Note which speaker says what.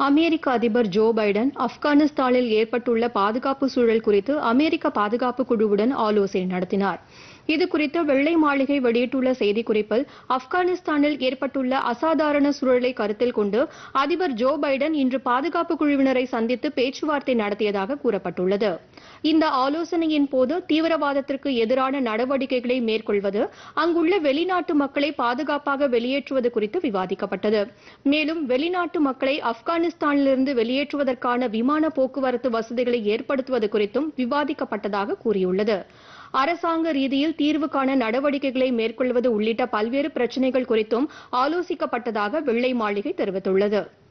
Speaker 1: அமெரிக்க அதிபர் Joe Biden ஆப்கானிஸ்தானில் ஏற்பட்டுள்ள பாதுகாப்பு சூழல் குறித்து அமெரிக்க பாதுகாப்பு குழுவுடன் ஆலோசனை நடத்தினார் இதுகுறித்து வெள்ளை மாளிகை வெளியிட்டுள்ள செய்திக்குறிப்பில் ஆப்கானிஸ்தானில் ஏற்பட்டுள்ள அசாதாரண சூழலை கருத்தில் கொண்டு அதிபர் ஜோ பைடன் இன்று பாதுகாப்பு குழுவினரை சந்தித்து பேச்சுவார்த்தை நடத்தியதாக கூறப்பட்டுள்ளது இந்த ஆலோசனையின் போது தீவிரவாதத்திற்கு எதிரான நடவடிக்கைகளை மேற்கொள்வது அங்குள்ள வெளிநாட்டு மக்களை பாதுகாப்பாக வெளியேற்றுவது குறித்து விவாதிக்கப்பட்டது மேலும் வெளிநாட்டு மக்களை ஆப்கானிஸ்தானிலிருந்து வெளியேற்றுவதற்கான விமான போக்குவரத்து வசதிகளை ஏற்படுத்துவது குறித்தும் விவாதிக்கப்பட்டதாக கூறியுள்ளது அரசாங்க ரீதியில் தீர்வு காண நடவடிக்கைகளை மேற்கொள்வது உள்ளிட்ட பல்வேறு பிரச்சினைகள் குறித்தும் ஆலோசிக்கப்பட்டதாக வெள்ளை மாளிகை தெரிவித்துள்ளது